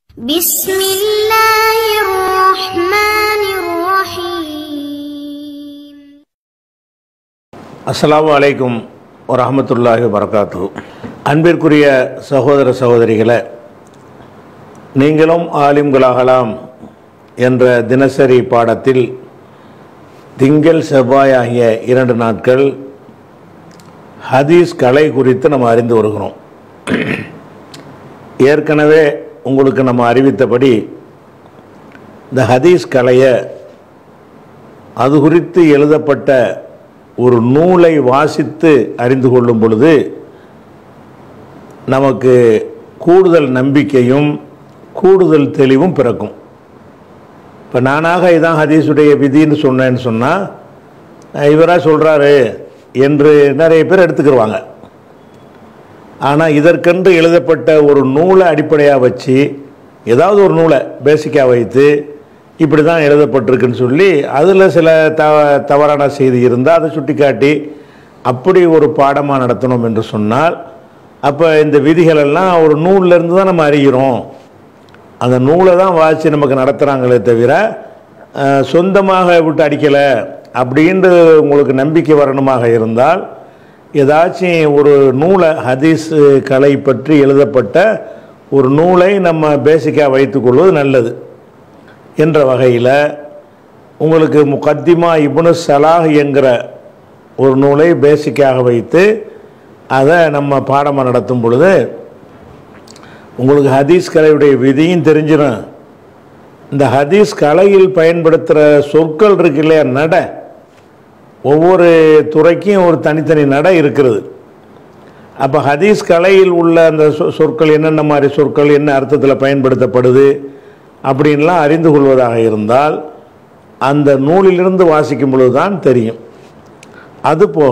بسم الله الرحمن الرحيم அஸ்ஸலாமு அலைக்கும் வரஹமத்துல்லாஹி வரகாத்து அன்பிற்குரிய சகோதர சகோதரிகளே நீங்களும் ஆலிம்களாகலாம் என்ற தினசரி பாடத்தில் திங்கள் செவ்வாய் ஆகிய இரண்டு நாட்கள் ஹதீஸ் கலை குறித்து நம்ம அறிந்து வருகிறோம் ஏற்கனவே உங்களுக்கு நம்ம அறிவித்தபடி இந்த ஹதீஸ் கலையை அது குறித்து எழுதப்பட்ட ஒரு நூலை வாசித்து அறிந்து கொள்ளும் பொழுது நமக்கு கூடுதல் நம்பிக்கையும் கூடுதல் தெளிவும் பிறக்கும் இப்போ நானாக இதான் ஹதீஸுடைய விதின்னு சொன்னேன்னு சொன்னால் இவராக சொல்கிறாரு என்று நிறைய பேர் எடுத்துக்கிடுவாங்க ஆனால் இதற்கென்று எழுதப்பட்ட ஒரு நூலை அடிப்படையாக வச்சு ஏதாவது ஒரு நூலை பேசிக்காக வைத்து இப்படி தான் எழுதப்பட்டிருக்குன்னு சொல்லி அதில் சில த தவறான செய்தி இருந்தால் அதை சுட்டிக்காட்டி அப்படி ஒரு பாடமாக நடத்தணும் என்று சொன்னால் அப்போ இந்த விதிகள் எல்லாம் ஒரு நூல்ல இருந்து தான் நம்ம அறிகிறோம் அந்த நூலை தான் வாசி நமக்கு நடத்துகிறாங்களே தவிர அஹ், சொந்தமாக விட்டு அடிக்கலை அப்படின்ட்டு உங்களுக்கு நம்பிக்கை வரணுமாக இருந்தால் ஏதாச்சும் ஒரு நூலை ஹதீஸ் கலை பற்றி எழுதப்பட்ட ஒரு நூலை நம்ம பேசிக்காக வைத்துக்கொள்வது நல்லது என்ற வகையில் உங்களுக்கு முகத்திமா இப்னு சலாஹ் என்கிற ஒரு நூலை பேசிக்காக வைத்து அதை நம்ம பாடமாக நடத்தும் பொழுது உங்களுக்கு ஹதீஸ் கலையுடைய விதியும் தெரிஞ்சிடும் இந்த ஹதீஸ் கலையில் பயன்படுத்துகிற சொற்கள் இருக்கு இல்லையா நட ஒவ்வொரு துறைக்கும் ஒரு தனித்தனி நடை இருக்கிறது அப்போ ஹதீஸ் கலையில் உள்ள அந்த சொ- சொற்கள் என்னென்ன மாதிரி சொற்கள் என்ன அர்த்தத்தில் பயன்படுத்தப்படுது அப்படின்லாம் அறிந்து கொள்வதாக இருந்தால் அந்த நூலிலிருந்து வாசிக்கும் பொழுது தான் தெரியும் அதுபோக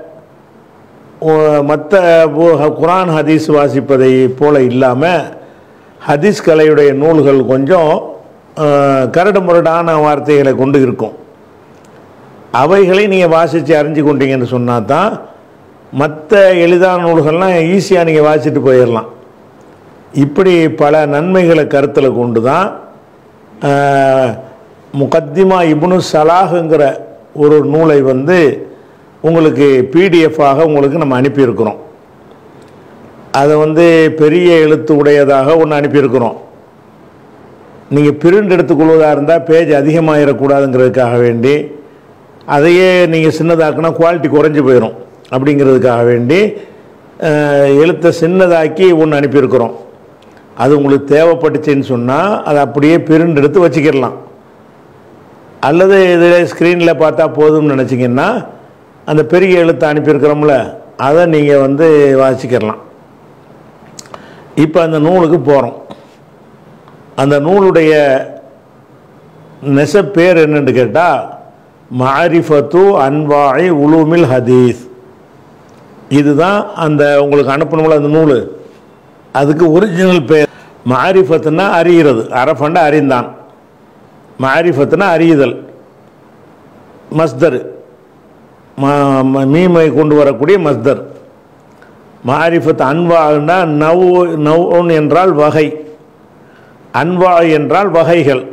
மற்ற குரான் ஹதீஸ் வாசிப்பதை போல இல்லாமல் ஹதீஸ் கலையுடைய நூல்கள் கொஞ்சம் அஹ், கரடு முரடான வார்த்தைகளை கொண்டு இருக்கும் அவைகளை நீங்கள் வாசித்து அறிஞ்சு கொண்டீங்கன்னு சொன்னால் தான் மற்ற எளிதான நூல்கள்லாம் ஈஸியாக நீங்கள் வாசிட்டு போயிடலாம் இப்படி பல நன்மைகளை கருத்தில் கொண்டு தான் ஆஹ், முகத்திமா இப்னு சலாஹுங்கிற ஒரு நூலை வந்து உங்களுக்கு பிடிஎஃபாக உங்களுக்கு நம்ம அனுப்பியிருக்கிறோம் அதை வந்து பெரிய எழுத்து உடையதாக ஒன்று அனுப்பியிருக்கிறோம் நீங்கள் பிரிண்ட் எடுத்துக்கொள்வதாக இருந்தால் பேஜ் அதிகமாகிடக்கூடாதுங்கிறதுக்காக வேண்டி அதையே நீங்கள் சின்னதாக்குனா குவாலிட்டி குறைஞ்சி போயிடும் அப்படிங்கிறதுக்காக வேண்டி அஹ், எழுத்தை சின்னதாக்கி ஒன்று அனுப்பியிருக்கிறோம் அது உங்களுக்கு தேவைப்பட்டுச்சுன்னு சொன்னால் அதை அப்படியே பிரிண்ட் எடுத்து வச்சுக்கிடலாம் அல்லது இதில் ஸ்க்ரீனில் பார்த்தா போதும்னு நினச்சிங்கன்னா அந்த பெரிய எழுத்தை அனுப்பியிருக்கிறோம்ல அதை நீங்கள் வந்து வாசிக்கிடலாம் இப்போ அந்த நூலுக்கு போகிறோம் அந்த நூலுடைய நெச பேர் என்னன்னு கேட்டால் மாரிஃபத்து அன்வாய் உலூமில் ஹதீஸ் இதுதான் அந்த உங்களுக்கு அனுப்பணும்ல அந்த நூல் அதுக்கு ஒரிஜினல் பேர் மாரிஃபத்துனா அறிகிறது அரஃபண்டா அறிந்தான் மாரிஃபத்துனா அறியுதல் மஸ்தர் ம- ம- மீமை கொண்டு வரக்கூடிய மஸ்தர் மாரிஃபத் அன்வான்னா நவ் நவ் என்றால் வகை அன்வா என்றால் வகைகள்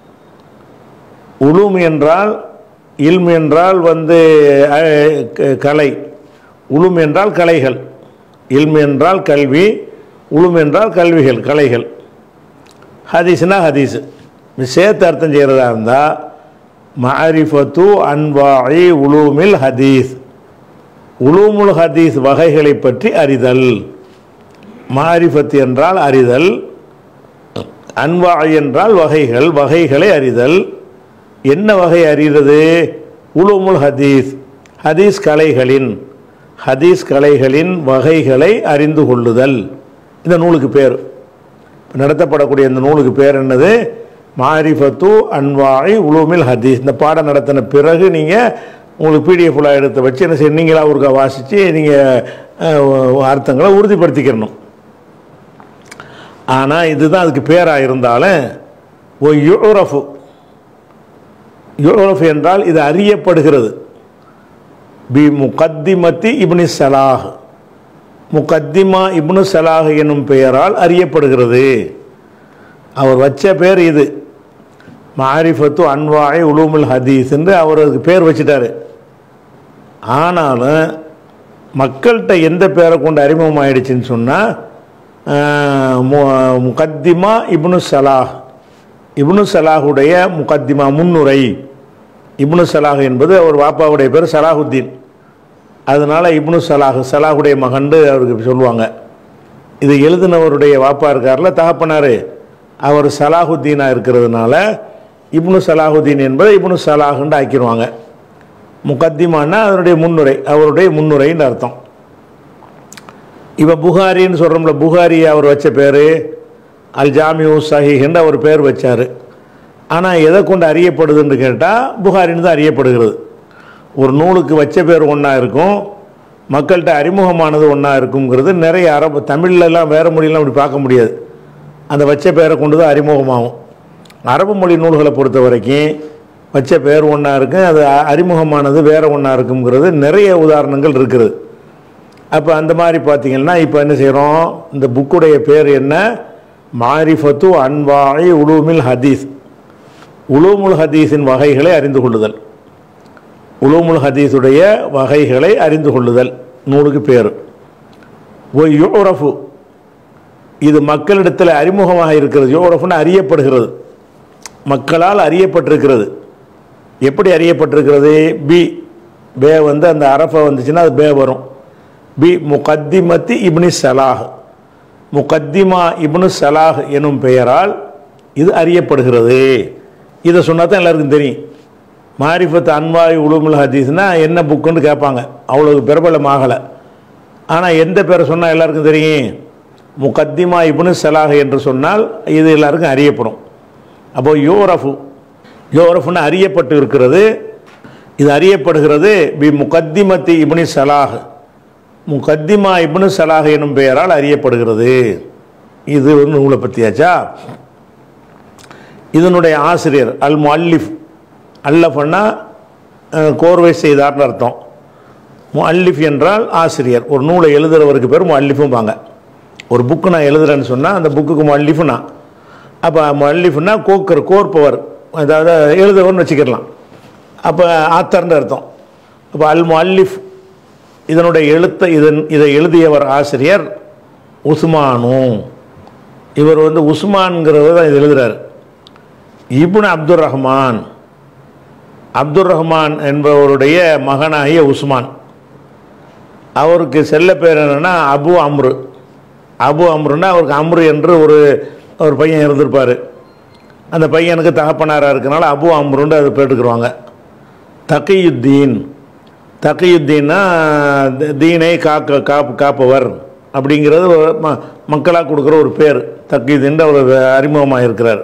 உலும் என்றால் இல்ம் என்றால் வந்து அஹ், க- கலை உலும் என்றால் கலைகள் இல்ம் என்றால் கல்வி உலும் என்றால் கல்விகள் கலைகள் ஹதீஸ்னா ஹதீஸ் இது சேர்த்து அர்த்தம் செய்கிறதா இருந்தால் மாரிஃபத்து அன்வாயி உலூமில் ஹதீஸ் உலூமுல் ஹதீஸ் வகைகளை பற்றி அறிதல் மாரிஃபத் என்றால் அறிதல் அன்வா என்றால் வகைகள் வகைகளை அறிதல் என்ன வகை அறிகிறது உலூமுல் ஹதீஸ் ஹதீஸ் கலைகளின் ஹதீஸ் கலைகளின் வகைகளை அறிந்து கொள்ளுதல் இந்த நூலுக்கு பேர் நடத்தப்படக்கூடிய இந்த நூலுக்கு பேர் என்னது மாரிஃபத்து அன்வாய் உலூமில் ஹதீஸ் இந்த பாடம் நடத்தின பிறகு நீங்கள் உங்களுக்கு பிடிஎஃப்ல எடுத்து வச்சு என்ன செய்ய நீங்களா ஒருக்கா வாசித்து நீங்கள் அர்த்தங்களை உறுதிப்படுத்திக்கிறணும் ஆனால் இதுதான் அதுக்கு பேராக இருந்தாலும் ஓ யுரஃபு யுரஃப் என்றால் இது அறியப்படுகிறது பி முகத்திமத்தி இப்னி சலாஹ் முகத்திமா இப்னு சலாஹ் என்னும் பெயரால் அறியப்படுகிறது அவர் வச்ச பேர் இது மாரிஃபத்து அன்வாய் உலூமுல் ஹதீஸ் என்று அவர் அதுக்கு பேர் வச்சிட்டாரு ஆனாலும் மக்கள்கிட்ட எந்த பேரை கொண்டு அறிமுகம் ஆயிடுச்சுன்னு சொன்னால் முகத்திமா இப்னு சலாஹ் இப்னு சலாஹுடைய முகத்திமா முன்னுரை இப்னு சலாஹ் என்பது அவர் வாப்பாவுடைய பேர் சலாஹுத்தீன் அதனால் இப்னு சலாஹ் சலாஹுடைய மகண்டு அவருக்கு சொல்லுவாங்க இது எழுதினவருடைய வாப்பா இருக்கார்ல தகப்பனார் அவர் சலாஹுத்தீனாக இருக்கிறதுனால இப்னு சலாஹுத்தீன் என்பதை இப்னு சலாஹுன்னு ஆக்கிடுவாங்க முகத்திமானா அதனுடைய முன்னுரை அவருடைய முன்னுரைன்னு அர்த்தம் இப்போ புகாரின்னு சொல்கிறோம்ல புகாரி அவர் வச்ச பேர் அல் ஜாமியூ சஹிஹ்னு அவர் பேர் வச்சார் ஆனால் எதை கொண்டு அறியப்படுதுன்னு கேட்டால் புகாரின்னு தான் அறியப்படுகிறது ஒரு நூலுக்கு வச்ச பேர் ஒன்றா இருக்கும் மக்கள்கிட்ட அறிமுகமானது ஒன்றா இருக்குங்கிறது நிறைய அரபு தமிழ்லலாம் வேறு மொழியெலாம் அப்படி பார்க்க முடியாது அந்த வச்ச பேரை கொண்டு தான் அறிமுகமாகும் அரபு மொழி நூல்களை பொறுத்த வரைக்கும் வச்ச பேர் ஒன்றா இருக்கும் அது அ- அறிமுகமானது வேறு ஒன்றா இருக்குங்கிறது நிறைய உதாரணங்கள் இருக்குது அப்போ அந்த மாதிரி பார்த்தீங்கன்னா இப்போ என்ன செய்கிறோம் இந்த புக்குடைய பேர் என்ன மாரிஃபத்து அன்வாய் உலூமில் ஹதீஸ் உலூமுல் ஹதீஸின் வகைகளை அறிந்து கொள்ளுதல் உலூமுல் ஹதீஸுடைய வகைகளை அறிந்து கொள்ளுதல் நூலுக்கு பேர் ஒ யோரஃபு இது மக்களிடத்தில் அறிமுகமாக இருக்கிறது யோரஃப்னு அறியப்படுகிறது மக்களால் அறியப்பட்டிருக்கிறது எப்படி அறியப்பட்டிருக்கிறது பி பே வந்து அந்த அரஃபை வந்துச்சுன்னா அது பே வரும் பி முகத்திமத்தி இப்னி சலாஹ் முகத்திமா இப்னு சலாஹ் எனும் பெயரால் இது அறியப்படுகிறது இதை சொன்னால் தான் எல்லாருக்கும் தெரியும் மாரிஃபத் அன்வாய் உலுமுல் ஹதீஸ்னா என்ன புக்குன்னு கேட்பாங்க அவ்வளவு பிரபலமாகலை ஆனால் எந்த பேரை சொன்னால் எல்லாருக்கும் தெரியும் முகத்திமா இப்னு சலாஹ் என்று சொன்னால் இது எல்லாருக்கும் அறியப்படும் அப்போ யோரஃபு யோரஃப்னு அறியப்பட்டு இருக்கிறது இது அறியப்படுகிறது பி முகத்திமத்தி இப்னி சலாஹ் முகத்திமா இப்னு சலாஹ் எனும் பெயரால் அறியப்படுகிறது இது ஒரு நூலை பற்றியாச்சா இதனுடைய ஆசிரியர் அல் முஅல்லிஃப் அல்லஃபன்னா அஹ், கோர்வை செய்தார்னு அர்த்தம் முஅல்லிஃப் என்றால் ஆசிரியர் ஒரு நூலை எழுதுறவருக்கு பேர் முஅல்லிஃபும்பாங்க ஒரு புக்கு நான் எழுதுறேன்னு சொன்னால் அந்த புக்குக்கு முஅல்லிஃபுனா அப்போ முஅல்லிஃப்னா கோக்கர் கோர்ப்பவர் அதாவது எழுதுறவர்னு வச்சுக்கிடலாம் அப்போ ஆத்தர்னு அர்த்தம் அப்போ அல் முஅல்லிஃப் இதனுடைய எழுத்த இதன் இதை எழுதியவர் ஆசிரியர் உஸ்மானு இவர் வந்து உஸ்மான்ங்கிறவர் தான் இது எழுதுறாரு இப்னு அப்துர் ரஹ்மான் அப்துர் ரஹ்மான் என்பவருடைய மகனாகிய உஸ்மான் அவருக்கு செல்ல பேர் என்னன்னா அபு அம்ரு அபு அம்ருன்னா அவருக்கு அம்ரு என்று ஒரு ஒரு பையன் இருந்திருப்பார் அந்த பையனுக்கு தகப்பனாராக இருக்கனால அபு அம்ருன்னு அது போட்டுக்குருவாங்க தகியுத்தீன் தகியுத்தீன்னா தி- தீனை காக்க காப்பு காப்பவர் அப்படிங்கிறது ஒரு ம மக்களாக கொடுக்குற ஒரு பேர் தகியுத்தீன் அவர் அறிமுகமாக இருக்கிறார்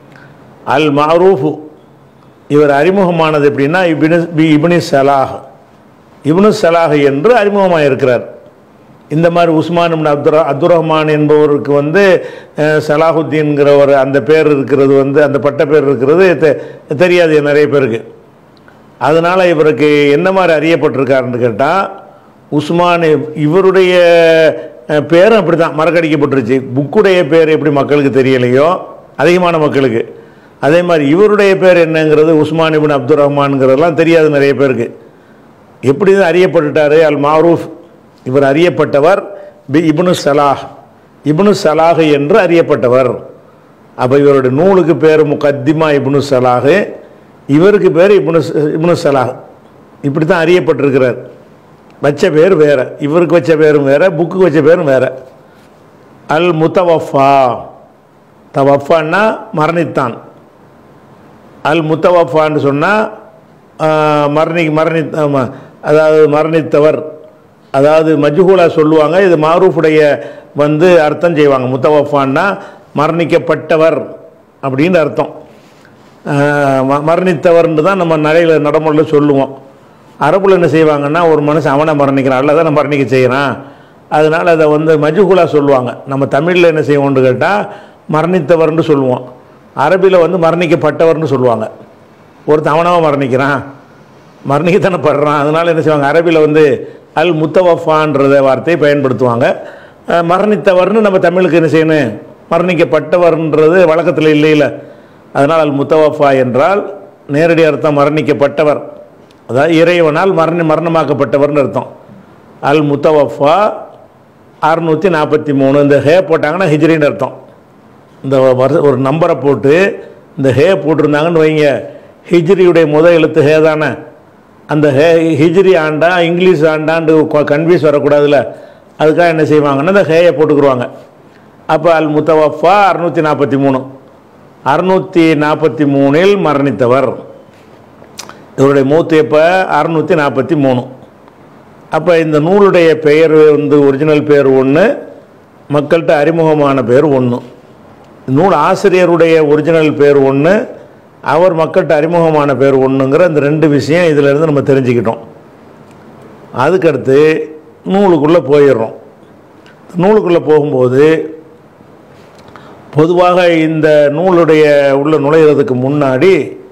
அல் மஅரூஃபு இவர் அறிமுகமானது எப்படின்னா இப்னு பி இப்னி சலாஹ் இப்னு சலாஹ் என்று அறிமுகமாக இருக்கிறார் இந்த மாதிரி உஸ்மான் இப்னு அப்துர் அப்துர் ரஹ்மான் என்பவருக்கு வந்து அஹ், சலாஹுத்தீன்கிற ஒரு அந்த பேர் இருக்கிறது வந்து அந்த பட்ட பேர் இருக்கிறது தெ- தெரியாது நிறைய பேருக்கு அதனால் இவருக்கு என்ன மாதிரி அறியப்பட்டிருக்காருன்னு கேட்டால் உஸ்மான் இவ்- இவருடைய அஹ், பேரும் அப்படி தான் மறக்கடிக்கப்பட்டுருச்சு புக்குடைய பேர் எப்படி மக்களுக்கு தெரியலையோ அதிகமான மக்களுக்கு அதே மாதிரி இவருடைய பேர் என்னங்கிறது உஸ்மான் இபின் அப்துல் ரஹ்மான்ங்கிறதெல்லாம் தெரியாது நிறைய பேருக்கு எப்படி தான் அறியப்பட்டுட்டாரு அல் மாரூஃப் இவர் அறியப்பட்டவர் பி இப்னு சலாஹ் இப்னு சலாஹ் என்று அறியப்பட்டவர் அப்போ இவருடைய நூலுக்கு பேர் முகத்திமா இப்னு சலாஹ் இவருக்கு பேர் இப்னு ச- இப்னு சலாஹ் இப்படி தான் அறியப்பட்டிருக்கிறார் வச்ச பேர் வேற இவருக்கு வச்ச பேரும் வேற புக்கு வச்ச பேரும் வேற அல் முத்தவஃபா தவஃபான்னா மரணித்தான் அல் முத்தவஃபான்னு சொன்னால் மரணி மரணி ஆமா, அதாவது மரணித்தவர் அதாவது மஜ்ஹூலா சொல்லுவாங்க இது மாரூஃபுடைய வந்து அர்த்தம் செய்வாங்க முத்தவஃபான்னா மரணிக்கப்பட்டவர் அப்படின்னு அர்த்தம் ஆஹ் ம- மரணித்தவர்னு தான் நம்ம நடையில் நடைமுறையில் சொல்லுவோம் அரபுல என்ன செய்வாங்கன்னா ஒரு மனுஷன் அவனை மரணிக்கிறான் அல்ல தான் மரணிக்க செய்கிறான் அதனால் அதை வந்து மஜ்ஹூலா சொல்லுவாங்க நம்ம தமிழில் என்ன செய்வோம்னு கேட்டால் மரணித்தவர்னு சொல்லுவோம் அரபியில் வந்து மரணிக்கப்பட்டவர்னு சொல்லுவாங்க ஒருத்தன் அவனவன் மரணிக்கிறான் மரணிக்கத்தானே படுறான் அதனால் என்ன செய்வாங்க அரபியில் வந்து அல் முத்தவஃபான்றத வார்த்தையை பயன்படுத்துவாங்க அஹ் மரணித்தவர்னு நம்ம தமிழுக்கு என்ன செய்யணும் மரணிக்கப்பட்டவர்ன்றது வழக்கத்தில் இல்லையில அதனால் அல் முத்தவஃபா என்றால் நேரடி அர்த்தம் மரணிக்கப்பட்டவர் அதாவது இறைவனால் மரண மரணமாக்கப்பட்டவர்னு அர்த்தம் அல் முத்தவஃபா அறுநூற்றி நாற்பத்தி மூணு இந்த ஹே போட்டாங்கன்னா ஹிஜ்ரின்னு அர்த்தம் இந்த வருஷ ஒரு நம்பரை போட்டு இந்த ஹே போட்டிருந்தாங்கன்னு வைங்க ஹிஜ்ரியுடைய முதல் எழுத்து ஹே தானே அந்த ஹே ஹிஜ்ரி ஆண்டா இங்கிலீஷ் ஆண்டாண்டு கன்ஃபியூஸ் வரக்கூடாதுல்ல அதுக்காக என்ன செய்வாங்கன்னா இந்த ஹேயை போட்டுக்குருவாங்க அப்போ அல் முத்தவஃபா அறுநூற்றி நாற்பத்தி மூணு அறுநூற்றி நாற்பத்தி மூணில் மரணித்தவர் இவருடைய மூத்து எப்போ அறுநூற்றி நாற்பத்தி மூணு அப்போ இந்த நூலுடைய பெயர் வந்து ஒரிஜினல் பேர் ஒன்று மக்கள்கிட்ட அறிமுகமான பேர் ஒன்று நூல் ஆசிரியருடைய ஒரிஜினல் பேர் ஒன்று அவர் மக்கள்கிட்ட அறிமுகமான பேர் ஒன்றுங்கிற இந்த ரெண்டு விஷயம் இதிலேருந்து நம்ம தெரிஞ்சுக்கிட்டோம் அதுக்கடுத்து நூலுக்குள்ளே போயிடுறோம் நூலுக்குள்ளே போகும்போது பொதுவாக இந்த நூலுடைய உள்ள நுழையிறதுக்கு முன்னாடி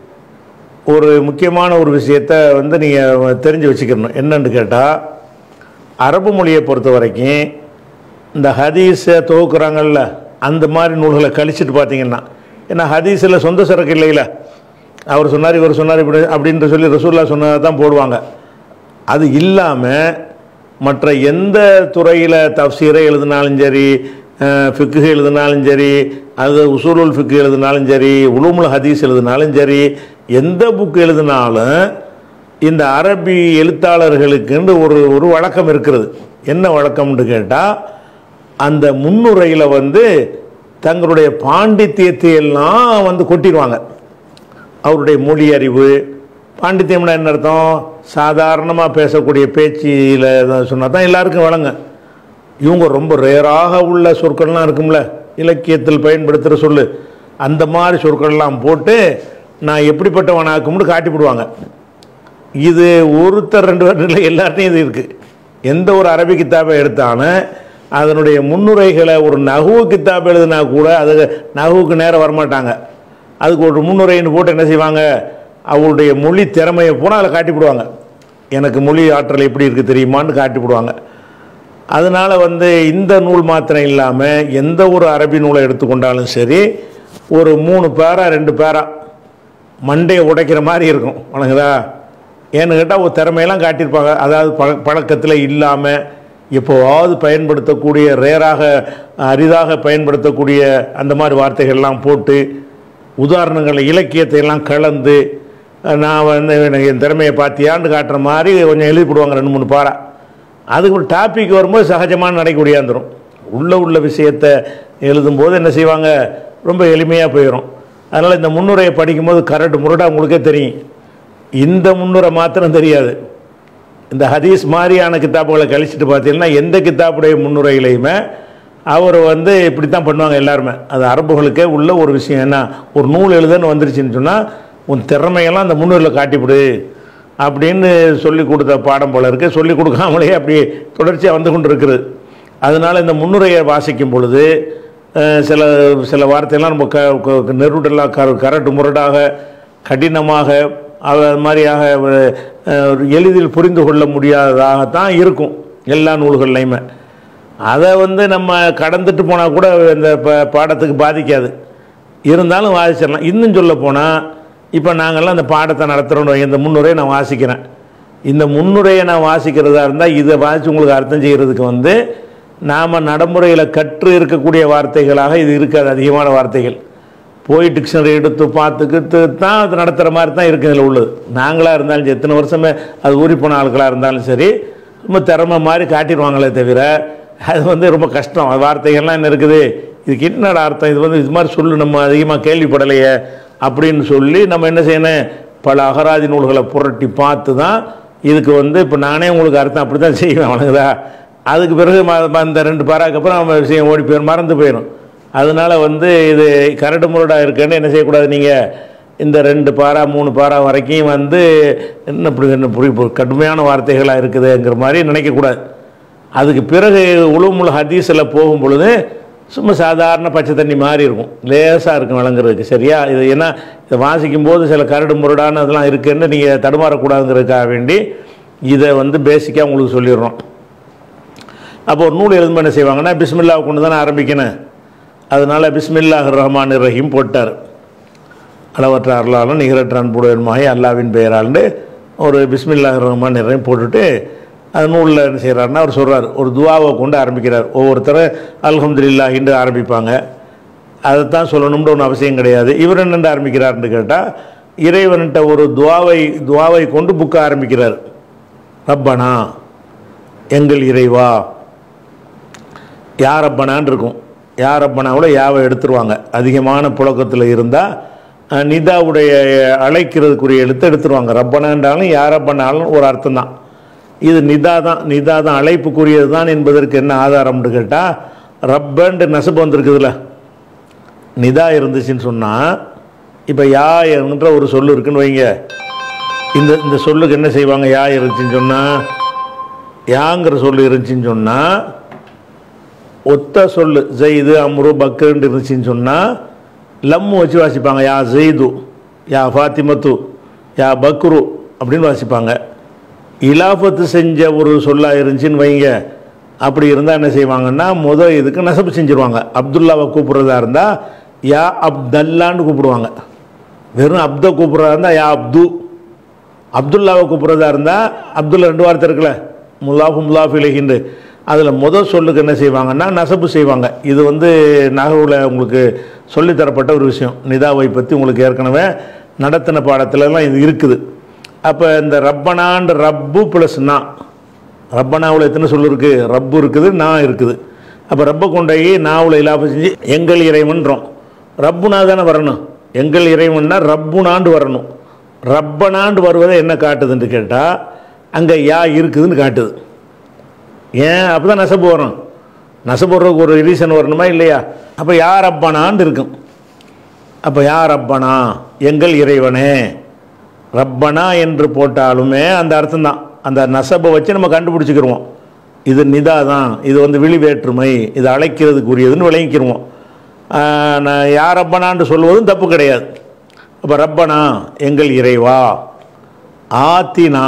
ஒரு முக்கியமான ஒரு விஷயத்தை வந்து நீங்கள் தெரிஞ்சு வச்சுக்கணும் என்னன்னு கேட்டால் அரபு மொழியை பொறுத்த வரைக்கும் இந்த ஹதீஸை துவக்குறாங்கல்ல அந்த மாதிரி நூல்களை கழிச்சிட்டு பார்த்தீங்கன்னா ஏன்னா ஹதீஸில் சொந்த சரக்கு இல்லையில அவர் சொன்னார் இவர் சொன்னார் இப்படி அப்படின்ற சொல்லி ரசூல்லா சொன்னதை தான் போடுவாங்க அது இல்லாமல் மற்ற எந்த துறையில் தப்சீரை எழுதினாலும் சரி ஃபிக்கு எழுதினாலும் சரி அது உசூலுல் ஃபிக்கு எழுதினாலும் சரி உலுமுல் ஹதீஸ் எழுதினாலும் சரி எந்த புக் எழுதினாலும் இந்த அரபி எழுத்தாளர்களுக்குன்னு ஒரு ஒரு வழக்கம் இருக்கிறது என்ன வழக்கம்னு கேட்டால் அந்த முன்னுரையில் வந்து தங்களுடைய பாண்டித்தியத்தை எல்லாம் வந்து கொட்டிடுவாங்க அவருடைய மொழி அறிவு பாண்டித்யம்னா என்ன அர்த்தம் சாதாரணமாக பேசக்கூடிய பேச்சில் சொன்னால் தான் எல்லாருக்கும் வழங்க இவங்க ரொம்ப ரேராக உள்ள சொற்கள்லாம் இருக்கும்ல இலக்கியத்தில் பயன்படுத்துகிற சொல்லு அந்த மாதிரி சொற்கள்லாம் போட்டு நான் எப்படிப்பட்டவனாக்கும்னு காட்டிவிடுவாங்க இது ஒருத்தர் ரெண்டு பேர் இல்லை எல்லார்ட்டையும் இது இருக்குது எந்த ஒரு அரபி கித்தாபை எடுத்தாலும் அதனுடைய முன்னுரைகளை ஒரு நகுவு கித்தாப் எழுதினா கூட அது நகுவுக்கு நேரம் வரமாட்டாங்க அதுக்கு ஒரு முன்னுரைன்னு போட்டு என்ன செய்வாங்க அவருடைய மொழி திறமையை போனால் அதில் காட்டிவிடுவாங்க எனக்கு மொழி ஆற்றல் எப்படி இருக்குது தெரியுமான்னு காட்டிவிடுவாங்க அதனால் வந்து இந்த நூல் மாத்திரம் இல்லாமல் எந்த ஒரு அரபி நூலை எடுத்துக்கொண்டாலும் சரி ஒரு மூணு பேரா ரெண்டு பேரா மண்டையை உடைக்கிற மாதிரி இருக்கும் வணங்குதா ஏன்னு கேட்டால் ஒரு திறமையெல்லாம் காட்டியிருப்பாங்க அதாவது பழ பழக்கத்தில் இல்லாமல் எப்போவாவது பயன்படுத்தக்கூடிய ரேராக அரிதாக பயன்படுத்தக்கூடிய அந்த மாதிரி வார்த்தைகள்லாம் போட்டு உதாரணங்களை இலக்கியத்தை எல்லாம் கலந்து நான் வந்து எனக்கு என் திறமையை பார்த்தியான்னு காட்டுற மாதிரி கொஞ்சம் எழுதி போடுவாங்க ரெண்டு மூணு பாரா அதுக்கு ஒரு டாபிக் வரும்போது சகஜமாக நடைக்கூடியாந்துடும் உள்ள உள்ள விஷயத்தை எழுதும்போது என்ன செய்வாங்க ரொம்ப எளிமையாக போயிடும் அதனால் இந்த முன்னுரையை படிக்கும்போது கரண்ட் முரடாக உங்களுக்கே தெரியும் இந்த முன்னுரை மாத்திரம் தெரியாது இந்த ஹதீஸ் மாதிரியான கித்தாப்புகளை கழிச்சிட்டு பார்த்தீங்கன்னா எந்த கித்தாப்புடைய முன்னுரையிலையுமே அவர் வந்து இப்படி தான் பண்ணுவாங்க எல்லாருமே அது அரபுகளுக்கே உள்ள ஒரு விஷயம் என்ன ஒரு நூல் எழுதுன்னு வந்துருச்சுன்னு சொன்னால் உன் திறமையெல்லாம் அந்த முன்னுரையில் காட்டிவிடு அப்படின்னு சொல்லி கொடுத்த பாடம் போல இருக்கு சொல்லி கொடுக்காமலே அப்படி தொடர்ச்சியாக வந்து கொண்டு இருக்குது அதனால் இந்த முன்னுரையை வாசிக்கும் பொழுது அஹ், சில சில வார்த்தையெல்லாம் நம்ம க க- நெருடலாக கர கரட்டு முரடாக கடினமாக அது மாதிரியாக அஹ், ஒரு எளிதில் புரிந்து கொள்ள முடியாததாகத்தான் இருக்கும் எல்லா நூல்கள்லையுமே அதை வந்து நம்ம கடந்துட்டு போனால் கூட இந்த ப- பாடத்துக்கு பாதிக்காது இருந்தாலும் வாசிச்சிடலாம் இன்னும் சொல்ல போனால் இப்போ நாங்கள்லாம் இந்த பாடத்தை நடத்துகிறோம் இந்த முன்னுரையை நான் வாசிக்கிறேன் இந்த முன்னுரையை நான் வாசிக்கிறதா இருந்தால் இதை வாசித்து உங்களுக்கு அர்த்தம் செய்கிறதுக்கு வந்து நாம் நடைமுறையில் கற்று இருக்கக்கூடிய வார்த்தைகளாக இது இருக்காது அதிகமான வார்த்தைகள் போய் டிக்ஷனரி எடுத்து பார்த்துக்கிட்டு தான் அது நடத்துகிற மாதிரி தான் இருக்குது இதில் உள்ளது நாங்களாக இருந்தாலும் சரி எத்தனை வருஷமே அது ஊறி போன ஆட்களாக இருந்தாலும் சரி ரொம்ப திறமை மாதிரி காட்டிடுவாங்களே தவிர அது வந்து ரொம்ப கஷ்டம் அது வார்த்தைகள்லாம் என்ன இருக்குது இதுக்கு என்னடா அர்த்தம் இது வந்து இது மாதிரி சொல்லு நம்ம அதிகமாக கேள்விப்படலையே அப்படின்னு சொல்லி நம்ம என்ன செய்யணும் பல அகராதி நூல்களை புரட்டி பார்த்து தான் இதுக்கு வந்து இப்போ நானே உங்களுக்கு அர்த்தம் அப்படி தான் செய்வேன் வணங்குதா அதுக்கு பிறகு ம- ம- இந்த ரெண்டு பாராக்கு அப்புறம் நம்ம விஷயம் ஓடி போயிடும் மறந்து போயிடும் அதனால வந்து இது கரடு முரடாக இருக்குன்னு என்ன செய்யக்கூடாது நீங்கள் இந்த ரெண்டு பாரா மூணு பாரா வரைக்கும் வந்து என்ன இப்படி என்ன இப்படி இப்படி கடுமையான வார்த்தைகளாக இருக்குதுங்கிற மாதிரி நினைக்கக்கூடாது அதுக்கு பிறகு உளுமுல் ஹதீஸில் போகும் பொழுது சும்மா சாதாரண பச்சை தண்ணி மாதிரி இருக்கும் லேசாக இருக்கும் விளங்குறதுக்கு சரியா இது ஏன்னா இதை வாசிக்கும் போது சில கரடு முரடான அதெல்லாம் இருக்குன்னு நீங்கள் தடுமாறக்கூடாதுங்கிறதுக்காக வேண்டி இதை வந்து பேசிக்காக உங்களுக்கு சொல்லிடுறோம் அப்போ ஒரு நூல் எழுதும்போது என்ன செய்வாங்கன்னா பிஸ்மில்லாவை கொண்டு தானே ஆரம்பிக்கணும் அதனால் பிஸ்மில்லாஹ் ரஹ்மான் ரஹீம் போட்டார் அளவற்ற அருளாலும் நிகரற்ற அன்புடையமாகி அல்லாவின் பெயரால்னு ஒரு பிஸ்மில்லாஹ் ரஹ்மான் ரஹீம் போட்டுட்டு அது நூலில் என்ன செய்கிறாருன்னா அவர் சொல்கிறார் ஒரு துவாவை கொண்டு ஆரம்பிக்கிறார் ஒவ்வொருத்தர் அல்ஹம்துலில்லாஹின்னு ஆரம்பிப்பாங்க அதைத்தான் சொல்லணும்னு ஒன்றும் அவசியம் கிடையாது இவர் என்னென்று ஆரம்பிக்கிறார்னு கேட்டால் இறைவன்கிட்ட ஒரு துவாவை துவாவை கொண்டு புக்க ஆரம்பிக்கிறார் ரப்பனா எங்கள் இறைவா யார் ரப்பனான்னு இருக்கும் யார் ரப்பனாவோட யாவை எடுத்துருவாங்க அதிகமான புழக்கத்தில் இருந்தால் நிதாவுடைய அழைக்கிறதுக்குரிய எழுத்து எடுத்துருவாங்க ரப்பனான்றாலும் யார் ரப்பனாலும் ஒரு அர்த்தம் தான் இது நிதா தான் நிதா தான் அழைப்புக்குரியது தான் என்பதற்கு என்ன ஆதாரம்னு கேட்டால் ரப்பன்ட்டு நெசப்பு வந்திருக்குதுல்ல நிதா இருந்துச்சுன்னு சொன்னால் இப்போ யா என்கிற ஒரு சொல்லு இருக்குன்னு வைங்க இந்த இந்த சொல்லுக்கு என்ன செய்வாங்க யா இருந்துச்சுன்னு சொன்னால் யாங்கிற சொல்லு இருந்துச்சுன்னு சொன்னால் ஒத்த சொல்லு ஜெய்து அம்ரு பக்கர்ன்னு இருந்துச்சுன்னு சொன்னால் லம்மு வச்சு வாசிப்பாங்க யா ஜெய்து யா ஃபாத்திமத்து யா பக்ரு அப்படின்னு வாசிப்பாங்க இலாஃபத்து செஞ்ச ஒரு சொல்லாக இருந்துச்சுன்னு வைங்க அப்படி இருந்தால் என்ன செய்வாங்கன்னா முத இதுக்கு நெசப்பு செஞ்சுருவாங்க அப்துல்லாவை கூப்பிட்றதா இருந்தால் யா அப்தல்லான்னு கூப்பிடுவாங்க வெறும் அப்த கூப்பிட்றதா இருந்தால் யா அப்து அப்துல்லாவை கூப்பிட்றதா இருந்தால் அப்துல்லா ரெண்டு வார்த்தை இருக்குல்ல முல்லாஃபு முல்லாஃபு இலகின்று அதில் முதல் சொல்லுக்கு என்ன செய்வாங்கன்னா நசப்பு செய்வாங்க இது வந்து நகவுல உங்களுக்கு சொல்லித்தரப்பட்ட ஒரு விஷயம் நிதாவை பற்றி உங்களுக்கு ஏற்கனவே நடத்தின பாடத்துலலாம் இது இருக்குது அப்போ இந்த ரப்பனான்ற ரப்பு ப்ளஸ் நான் ரப்பனாவில் எத்தனை சொல்லு இருக்குது ரப்பு இருக்குது நான் இருக்குது அப்போ ரப்பை கொண்டாயி நாவில் இலாபம் செஞ்சு எங்கள் இறைவன்றோம் ரப்புனா தானே வரணும் எங்கள் இறைவன்னா ரப்புனாண்டு வரணும் ரப்பனாண்டு வருவதை என்ன காட்டுதுன்னு கேட்டால் அங்கே யா இருக்குதுன்னு காட்டுது ஏன் அப்போ தான் நெசப்பு வரும் நெசப்பு வர்றதுக்கு ஒரு ரீசன் வரணுமா இல்லையா அப்போ யார் ரப்பனான்னு இருக்கும் அப்போ யார் ரப்பனா எங்கள் இறைவனே ரப்பனா என்று போட்டாலுமே அந்த அர்த்தம் தான் அந்த நசபை வச்சு நம்ம கண்டுபிடிச்சிக்கிருவோம் இது நிதா தான் இது வந்து விழி வேற்றுமை இது அழைக்கிறதுக்குரியதுன்னு விளங்கிக்கிருவோம் ஆஹ் நான் யார் ரப்பனான்னு சொல்வதும் தப்பு கிடையாது அப்போ ரப்பனா எங்கள் இறைவா ஆத்தினா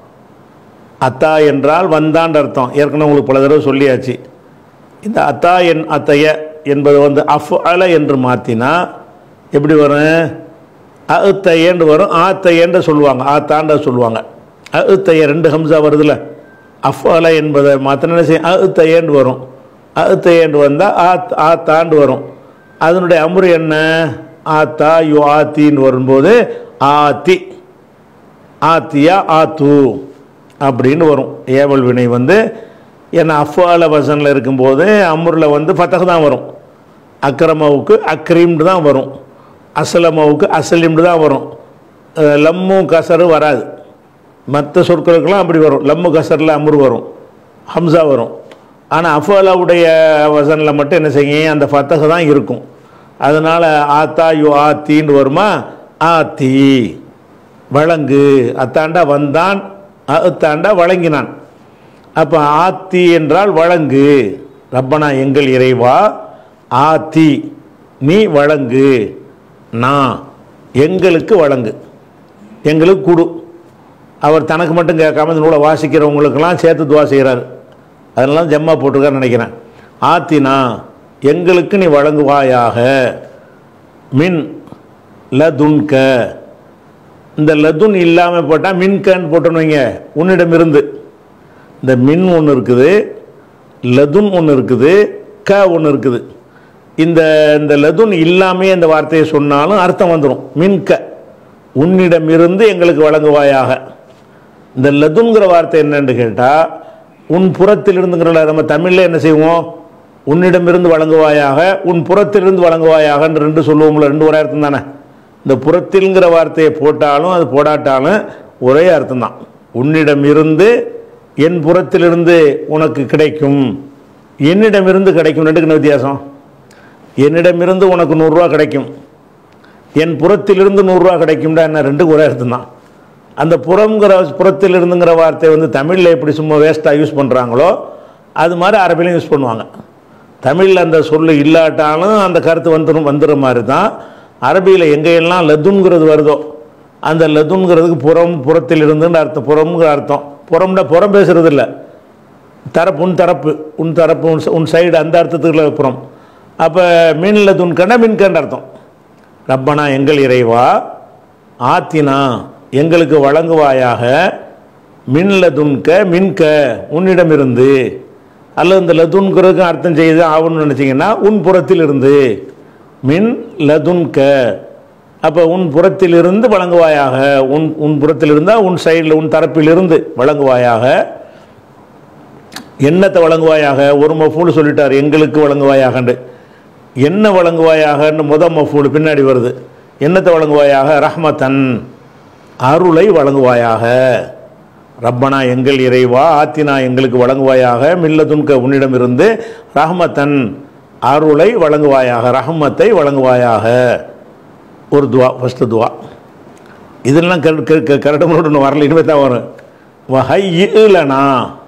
அத்தா என்றால் வந்தான்ற அர்த்தம் ஏற்கனவே உங்களுக்கு பல தடவை சொல்லியாச்சு இந்த அத்தா என் அத்தைய என்பது வந்து அஃப் அல என்று மாற்றினா எப்படி வரும் அத்தையன்னு வரும் ஆத்தையன்ற சொல்லுவாங்க ஆத்தாண்ட சொல்லுவாங்க அத்தைய ரெண்டு ஹம்சா வருதுல்ல அஃப் அல என்பதை மாற்றினா என்ன செய்யும் அத்தையன்னு வரும் அத்தையன்று வந்தால் ஆத் ஆத்தாண்டு வரும் அதனுடைய அமுறு என்ன ஆத்தா யு ஆத்தின்னு வரும்போது ஆத்தி ஆத்தியா ஆத்து அப்படின்னு வரும் ஏவல் வினை வந்து ஏன்னா அஃபால வசனில் இருக்கும்போது அம்ரில் வந்து ஃபத்தக தான் வரும் அக்ரமாவுக்கு அக்ரீம்னு தான் வரும் அசலமாவுக்கு அசலிம்னு தான் வரும் அஹ் லம்மு கசரு வராது மற்ற சொற்களுக்கெல்லாம் அப்படி வரும் லம்மு கசரில் அம்ரு வரும் ஹம்சா வரும் ஆனால் அஃபாலாவுடைய வசனில் மட்டும் என்ன செய்யும் அந்த ஃபத்தக தான் இருக்கும் அதனால் ஆத்தா யு ஆத்தின்னு வருமா ஆத்தி வழங்கு அத்தாண்டா வந்தான் அத்தாண்டா வழங்கினான் அப்போ ஆத்தி என்றால் வழங்கு ரப்பனா எங்கள் இறைவா ஆத்தி நீ வழங்கு நான் எங்களுக்கு வழங்கு எங்களுக்கு கொடு அவர் தனக்கு மட்டும் கேட்காம இந்த நூலை வாசிக்கிறவங்களுக்கெல்லாம் சேர்த்து துவா செய்கிறார் அதெல்லாம் ஜம்மா போட்டிருக்காருன்னு நினைக்கிறேன் ஆத்தினா எங்களுக்கு நீ வழங்குவாயாக மின் லதுன்க இந்த லதுன் இல்லாமல் போட்டால் மின்கன்னு போட்டோன்னு வைங்க உன்னிடமிருந்து இந்த மின் ஒன்று இருக்குது லதுன் ஒன்று இருக்குது க ஒன்று இருக்குது இந்த இந்த லதுன் இல்லாமே இந்த வார்த்தையை சொன்னாலும் அர்த்தம் வந்துடும் மின்க உன்னிடமிருந்து எங்களுக்கு வழங்குவாயாக இந்த லதுன்கிற வார்த்தை என்னன்னு கேட்டால் உன் புறத்திலிருந்துங்கிற நம்ம தமிழில் என்ன செய்வோம் உன்னிடமிருந்து வழங்குவாயாக உன் புறத்திலிருந்து வழங்குவாயாகன்னு ரெண்டு சொல்லுவோம்ல ரெண்டு ஒரே அர்த்தம் தானே இந்த புறத்தில்ங்கிற வார்த்தையை போட்டாலும் அது போடாட்டாலும் ஒரே அர்த்தம் தான் உன்னிடமிருந்து என் புறத்திலிருந்து உனக்கு கிடைக்கும் என்னிடமிருந்து கிடைக்கும் ரெண்டுக்கு என்ன வித்தியாசம் என்னிடமிருந்து உனக்கு நூறுரூவா கிடைக்கும் என் புறத்திலிருந்து நூறுரூவா கிடைக்கும்டா என்ன ரெண்டுக்கு ஒரே அர்த்தம் தான் அந்த புறங்கிற புறத்திலிருந்துங்கிற வார்த்தை வந்து தமிழில் எப்படி சும்மா வேஸ்ட்டாக யூஸ் பண்ணுறாங்களோ அது மாதிரி அரபிலையும் யூஸ் பண்ணுவாங்க தமிழில் அந்த சொல்லு இல்லாட்டாலும் அந்த கருத்து வந்துடும் வந்துடுற மாதிரி தான் அரபியில் எங்கெல்லாம் லதுன்கிறது வருதோ அந்த லதுன்கிறதுக்கு புறம் புறத்தில் இருந்துன்னு அர்த்தம் புறம்ங்கிற அர்த்தம் புறம்னா புறம் பேசுறது இல்லை தரப்பு உன் தரப்பு உன் தரப்பு உன் ச- உன் சைடு அந்த அர்த்தத்துக்குள்ள புறம் அப்போ மின்ல துன்கண்ட மின்கண்ட அர்த்தம் ரப்பனா எங்கள் இறைவா ஆத்தினா எங்களுக்கு வழங்குவாயாக மின்ல துன்க மின்க உன்னிடமிருந்து அல்லது இந்த லதுன்கிறதுக்கும் அர்த்தம் செய்து ஆகணும்னு நினச்சிங்கன்னா உன் புறத்தில் இருந்து மின் லதுன்க அப்போ உன் புறத்திலிருந்து வழங்குவாயாக உன் உன் புறத்தில் இருந்தால் உன் சைடில் உன் தரப்பிலிருந்து வழங்குவாயாக என்னத்தை வழங்குவாயாக ஒரு மஃபூல் சொல்லிட்டார் எங்களுக்கு வழங்குவாயாகண்டு என்ன வழங்குவாயாகன்னு முத மஃபூல் பின்னாடி வருது என்னத்தை வழங்குவாயாக ரஹ்மத்தன் அருளை வழங்குவாயாக ரப்பனா எங்கள் இறைவா ஆத்தினா எங்களுக்கு வழங்குவாயாக மில்லதுன்க உன்னிடமிருந்து ரஹ்மத்தன் அருளை வழங்குவாயாக ரஹ்மத்தை வழங்குவாயாக ஒரு துவா ஃபஸ்ட்டு துவா இதெல்லாம் கரடமோடு ஒன்று வரல இனிமே தான் வரும் ஹையிலனா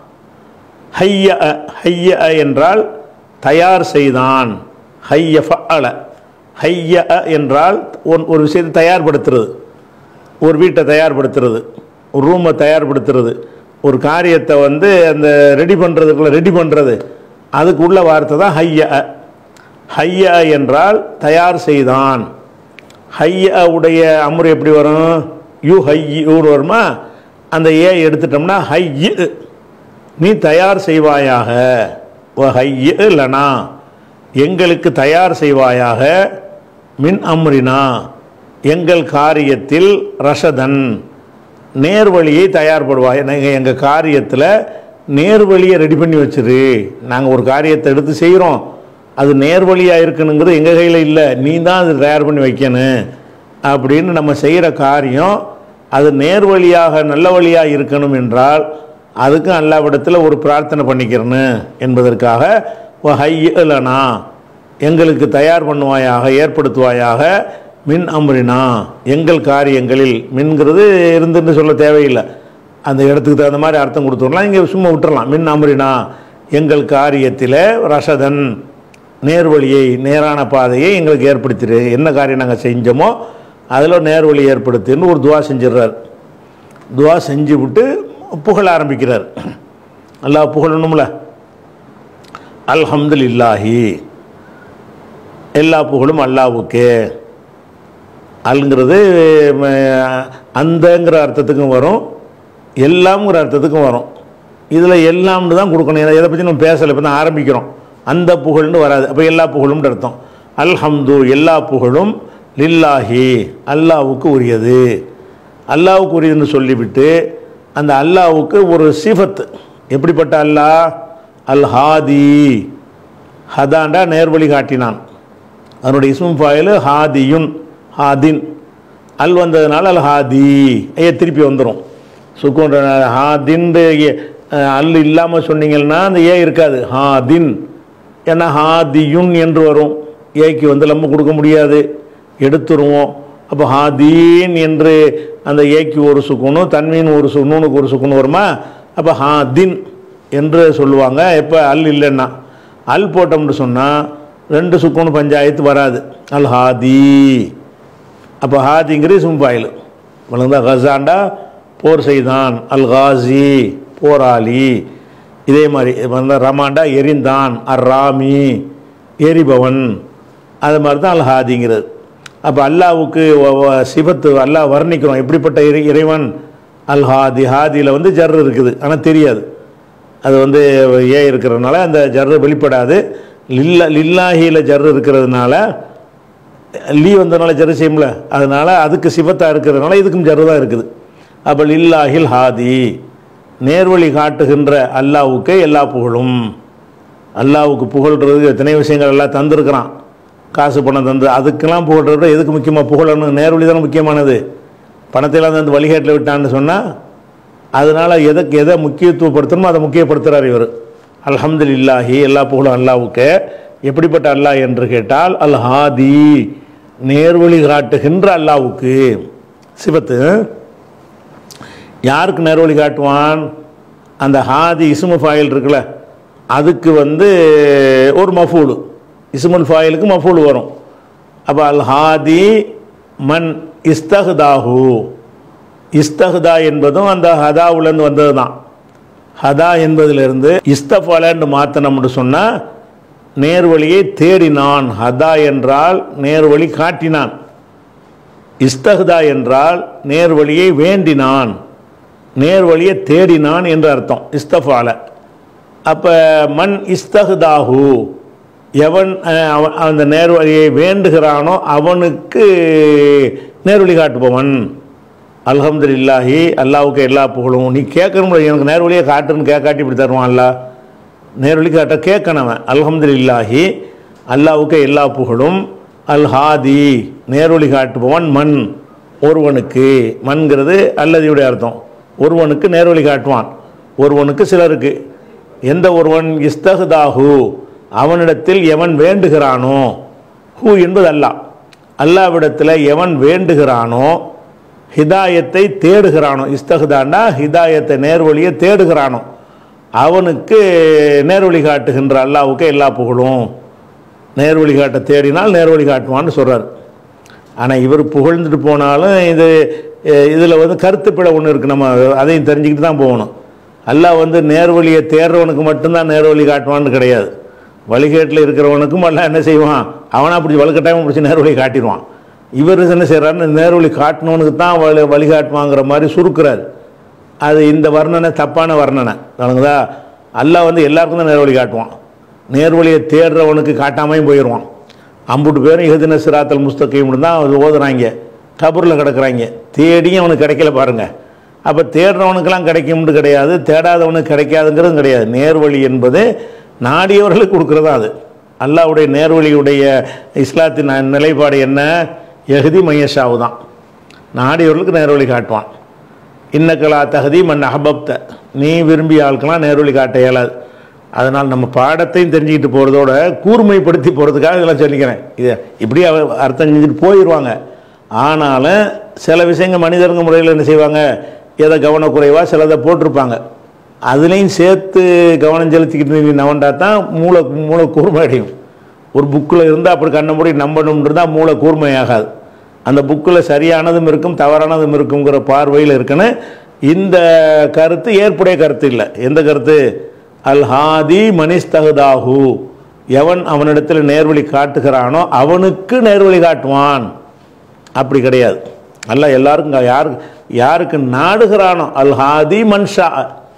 ஹைய ஹைய என்றால் தயார் செய்தான் ஹைய ஃபஅல ஹைய என்றால் ஒன்- ஒரு விஷயத்தை தயார்படுத்துறது ஒரு வீட்டை தயார்படுத்துறது ஒரு ரூமை தயார்படுத்துறது ஒரு காரியத்தை வந்து அந்த ரெடி பண்ணுறதுக்குள்ள ரெடி பண்ணுறது அதுக்கு உள்ள வார்த்தை தான் ஹைய ஹைய என்றால் தயார் செய்தான் ஹைய உடைய அமுறை எப்படி வரும் யூ ஹையூன்னு வருமா அந்த ஏ எடுத்துட்டோம்னா ஹையு நீ தயார் செய்வாயாக வ ஹையு லனா எங்களுக்கு தயார் செய்வாயாக மின் அம்ரினா எங்கள் காரியத்தில் ரஷதன் நேர்வழியை தயார்படுவாய் நாங்கள் எங்கள் காரியத்தில் நேர்வழியை ரெடி பண்ணி வச்சிரு நாங்கள் ஒரு காரியத்தை எடுத்து செய்கிறோம் அது நேர்வழியாக இருக்கணுங்கிறது எங்கள் கையில் இல்லை நீ தான் அது தயார் பண்ணி வைக்கணும் அப்படின்னு நம்ம செய்கிற காரியம் அது நேர்வழியாக நல்ல வழியாக இருக்கணும் என்றால் அதுக்கும் அல்லாவிடத்தில் ஒரு பிரார்த்தனை பண்ணிக்கிறேன்னு என்பதற்காக ஹையலனா எங்களுக்கு தயார் பண்ணுவாயாக ஏற்படுத்துவாயாக மின் அம்ரினா எங்கள் காரியங்களில் மின்கிறது இருந்துன்னு சொல்ல தேவையில்லை அந்த இடத்துக்கு தகுந்த மாதிரி அர்த்தம் கொடுத்துடலாம் இங்கே சும்மா விட்டுறலாம் மின் அம்ரினா எங்கள் காரியத்தில் ரசதன் நேர்வழியை நேரான பாதையை எங்களுக்கு ஏற்படுத்திடு என்ன காரியம் நாங்கள் செஞ்சோமோ அதில் நேர்வழி ஏற்படுத்துன்னு ஒரு துவா செஞ்சிடுறார் துவா செஞ்சு விட்டு புகழ ஆரம்பிக்கிறார் அல்லாஹ் புகழணும்ல அல்ஹம்துலில்லாஹி எல்லா புகழும் அல்லாவுக்கே அல்ங்கிறது ம, அந்தங்கிற அர்த்தத்துக்கும் வரும் எல்லாம்ங்கிற அர்த்தத்துக்கும் வரும் இதில் எல்லாம்னு தான் கொடுக்கணும் இதை எதை பற்றி நம்ம பேசலை இப்போ தான் ஆரம்பிக்கிறோம் அந்த புகழ்னு வராது அப்போ எல்லா புகழும்னு அர்த்தம் அல்ஹம்து எல்லா புகழும் லில்லாஹி அல்லாவுக்கு உரியது அல்லாவுக்கு உரியதுன்னு சொல்லிவிட்டு அந்த அல்லாவுக்கு ஒரு சிஃபத் எப்படிப்பட்ட அல்லாஹ் அல் ஹாதி ஹதாண்டா நேர்வழி காட்டினான் அதனுடைய இஸ்மும் ஃபாயில் ஹாதியுன் ஹாதின் அல் வந்ததுனால அல் ஹாதி ஐயா திருப்பி வந்துடும் சுக்குன்ற ஹாதின் அல் இல்லாமல் சொன்னீங்கன்னா அந்த ஏ இருக்காது ஹாதின் ஏன்னா ஹாதியுன் என்று வரும் ஏக்கு வந்து நம்ம கொடுக்க முடியாது எடுத்துருவோம் அப்போ ஹாதீன் என்று அந்த ஏக்கு ஒரு சுக்குனும் தன்மீன் ஒரு சு நூனுக்கு ஒரு சுக்குன்னு வருமா அப்போ ஹாதின் என்று சொல்லுவாங்க எப்போ அல் இல்லைன்னா அல் போட்டோம்னு சொன்னால் ரெண்டு சுக்குனு பஞ்சாயத்து வராது அல் ஹாதி அப்போ ஹாதிங்கிறது சும்பாயில் வளர்ந்தா கசாண்டா போர் செய்தான் அல் காசி போராளி இதே மாதிரி வந்தா ரமாண்டா எரிந்தான் அர் ராமி எரிபவன் அது மாதிரி தான் அல் ஹாதிங்கிறது அப்போ அல்லாவுக்கு வ- வ- சிவத்து அல்லாஹ் வர்ணிக்கிறோம் எப்படிப்பட்ட இறை இறைவன் அல் ஹாதி ஹாதியில் வந்து ஜர் இருக்குது ஆனால் தெரியாது அது வந்து ஏ இருக்கிறதுனால அந்த ஜர்ரு வெளிப்படாது லில்லா லில்லாஹியில் ஜர்ரு இருக்கிறதுனால லீ வந்ததுனால ஜர்ரு செய்யும்ல அதனால அதுக்கு சிவத்தா இருக்கிறதுனால இதுக்கும் ஜர்ரு தான் இருக்குது அப்போ லில்லாஹில் ஹாதி நேர்வழி காட்டுகின்ற அல்லாவுக்கு எல்லா புகழும் அல்லாவுக்கு புகழ்றது எத்தனை விஷயங்கள் எல்லாம் தந்திருக்கிறான் காசு பணம் தந்து அதுக்கெல்லாம் புகழ்றத எதுக்கு முக்கியமாக புகழணும் நேர்வழி தானே முக்கியமானது பணத்தையெல்லாம் தந்து வழிகாட்டில் விட்டான்னு சொன்னால் அதனால் எதுக்கு எதை முக்கியத்துவப்படுத்தணுமோ அதை முக்கியப்படுத்துகிறார் இவர் அல்ஹம்துலில்லாஹி எல்லா புகழும் அல்லாவுக்கு எப்படிப்பட்ட அல்லாஹ் என்று கேட்டால் அல் ஹாதி நேர்வழி காட்டுகின்ற அல்லாவுக்கு சிவத்து யாருக்கு நேர்வழி காட்டுவான் அந்த ஹாதி இசுமு ஃபாயில் இருக்குல்ல அதுக்கு வந்து ஒரு மஃபூலு இசுமுல் ஃபாயிலுக்கு மஃபூல் வரும் அப்போ அல் ஹாதி மன் இஸ்தஹ்தாஹு இஸ்தஹ்தா என்பதும் அந்த ஹதாவுலேருந்து வந்தது தான் ஹதா என்பதிலிருந்து இஸ்தஃபாலன்னு மாற்றினோம்னு சொன்னால் நேர்வழியை தேடினான் ஹதா என்றால் நேர்வழி காட்டினான் இஸ்தஹ்தா என்றால் நேர்வழியை வேண்டினான் நேர்வழியை தேடினான் என்று அர்த்தம் இஸ்தஃபால அப்போ மண் இஸ்தஹ்தாஹு எவன் அஹ், அவன் அந்த நேர்வழியை வேண்டுகிறானோ அவனுக்கு நேர்வழி காட்டுபவன் அல்ஹம்துலில்லாஹி அல்லாவுக்கு எல்லா புகழும் நீ கேட்கணும் எனக்கு நேர்வழியை காட்டுன்னு கேட்காட்டி இப்படி தருவான் அல்லாஹ் நேர்வழி காட்ட கேட்கணும் அவன் அல்ஹம்துலில்லாஹி அல்லாவுக்கு எல்லா புகழும் அல் ஹாதி நேர்வழி காட்டுபவன் மண் ஒருவனுக்கு மண்கிறது அல்லதியுடைய அர்த்தம் ஒருவனுக்கு நேர்வழி காட்டுவான் ஒருவனுக்கு சிலருக்கு எந்த ஒருவன் இஸ்தஹ்தாஹு அவனிடத்தில் எவன் வேண்டுகிறானோ ஹூ என்பது அல்லாஹ் அல்லாவிடத்தில் எவன் வேண்டுகிறானோ ஹிதாயத்தை தேடுகிறானோ இஸ்தகுதாண்டா ஹிதாயத்தை நேர்வழியை தேடுகிறானோ அவனுக்கு நேர்வழி காட்டுகின்ற அல்லாவுக்கு எல்லா புகழும் நேர்வழி காட்ட தேடினால் நேர்வழி காட்டுவான்னு சொல்கிறார் ஆனால் இவர் புகழ்ந்துட்டு போனாலும் இது இதில் வந்து கருத்து பிழை ஒன்று இருக்குது நம்ம அதையும் தெரிஞ்சுக்கிட்டு தான் போகணும் அல்லாஹ் வந்து நேர்வழியை தேடுறவனுக்கு மட்டும்தான் நேர்வழி காட்டுவான்னு கிடையாது வழிகேட்டில் இருக்கிறவனுக்கும் எல்லாம் என்ன செய்வான் அவனா பிடிச்சி வலுக்கட்டாயமாக பிடிச்சி நேர்வழி காட்டிடுவான் இவர் என்ன செய்கிறாருன்னு நேர்வழி காட்டினவனுக்கு தான் வழி வழிகாட்டுவாங்கிற மாதிரி சுருக்குறாரு அது இந்த வர்ணனை தப்பான வர்ணனை வழங்குதா அல்லாஹ் வந்து எல்லாருக்கும் தான் நேர்வழி காட்டுவான் நேர்வழியை தேடுறவனுக்கு காட்டாமையும் போயிடுவான் அம்புட்டு பேரும் இஹதின சிராத்தல் முஸ்தகையும் தான் அது ஓதுறாங்க கபூரில் கிடக்குறாங்க தேடியும் அவனுக்கு கிடைக்கல பாருங்க அப்போ தேடுறவனுக்கெல்லாம் கிடைக்கும்னு கிடையாது தேடாதவனுக்கு கிடைக்காதுங்கிறதும் கிடையாது நேர்வழி என்பது நாடியவர்களுக்கு கொடுக்குறது அது அல்லாஹ்வுடைய நேர்வழியுடைய இஸ்லாத்தின் நிலைப்பாடு என்ன எஹதி மையஷாவு தான் நாடியவர்களுக்கு நேர்வழி காட்டுவான் இன்னக்கலா தகுதி மண் அஹபப்த நீ விரும்பிய ஆட்கெல்லாம் நேர்வழி காட்ட இயலாது அதனால் நம்ம பாடத்தையும் தெரிஞ்சுக்கிட்டு போகிறதோட கூர்மைப்படுத்தி போகிறதுக்காக இதெல்லாம் சொல்லிக்கிறேன் இது இப்படி அவ- அர்த்தம் செஞ்சுட்டு போயிடுவாங்க ஆனாலும் சில விஷயங்கள் மனிதருங்க முறையில் என்ன செய்வாங்க எதை கவனக்குறைவாக சிலதை போட்டிருப்பாங்க அதுலேயும் சேர்த்து கவனம் செலுத்திக்கிட்டு நீ நவண்டா தான் மூளை மூளை கூர்மை அடையும் ஒரு புக்கில் இருந்தால் அப்படி கண்ண மூடி நம்பணும்னு தான் மூளை கூர்மையாகாது அந்த புக்கில் சரியானதும் இருக்கும் தவறானதும் இருக்குங்கிற பார்வையில் இருக்குன்னு இந்த கருத்து ஏற்புடைய கருத்து இல்லை எந்த கருத்து அல் ஹாதி மனிஸ்தகுதாஹு எவன் அவனிடத்தில் நேர்வழி காட்டுகிறானோ அவனுக்கு நேர்வழி காட்டுவான் அப்படி கிடையாது அல்ல எல்லாருக்கும் க- யாரு யாருக்கு நாடுகிறானோ அல் ஹாதி மன்ஷா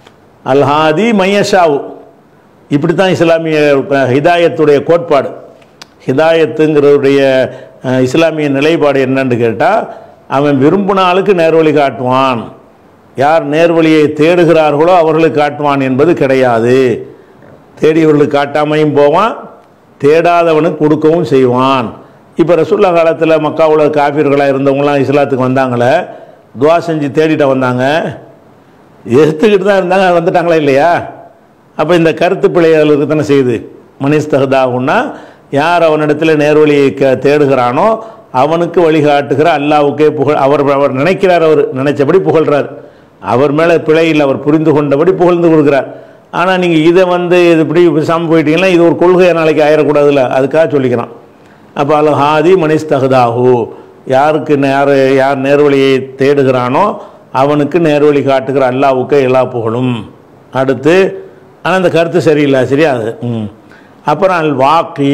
அல் ஹாதி மையஷாவு இப்படி தான் இஸ்லாமிய அஹ், ஹிதாயத்துடைய கோட்பாடு ஹிதாயத்துங்கிறதுடைய அஹ், இஸ்லாமிய நிலைப்பாடு என்னன்னு கேட்டால் அவன் விரும்பின ஆளுக்கு நேர்வழி காட்டுவான் யார் நேர்வழியை தேடுகிறார்களோ அவர்களுக்கு காட்டுவான் என்பது கிடையாது தேடியவர்களுக்கு காட்டாமையும் போவான் தேடாதவனுக்கு கொடுக்கவும் செய்வான் இப்போ ரசூல்லா காலத்தில் மக்காவுல காஃபிர்களாக இருந்தவங்களாம் இஸ்லாத்துக்கு வந்தாங்களே துவா செஞ்சு தேடிட்ட வந்தாங்க எதிர்த்துக்கிட்டு தான் இருந்தாங்க வந்துட்டாங்களா இல்லையா அப்போ இந்த கருத்து பிழைகளுக்கு தானே செய்யுது மனிஸ்தகதாகுன்னா யார் அவனிடத்தில் நேர்வழியை க தேடுகிறானோ அவனுக்கு வழிகாட்டுகிற அல்லாவுக்கே புகழ் அவர் அவர் நினைக்கிறார் அவர் நினைச்சபடி புகழ்றார் அவர் மேலே பிழை இல்லை அவர் புரிந்து கொண்டபடி புகழ்ந்து கொடுக்குறார் ஆனால் நீங்கள் இதை வந்து இது இப்படி பேசாமல் போயிட்டீங்கன்னா இது ஒரு கொள்கை நாளைக்கு ஆயிடக்கூடாதுல்ல அதுக்காக சொல்லிக்கிறான் அப்போ அல் ஹாதி மனிஸ்தகதாகு யாருக்கு யார் யார் நேர்வழியை தேடுகிறானோ அவனுக்கு நேர்வழி காட்டுகிற அல்லாவுக்கு எல்லா புகழும் அடுத்து ஆனால் அந்த கருத்து சரியில்லை சரியா அது ம் அப்புறம் அல் வாக்கி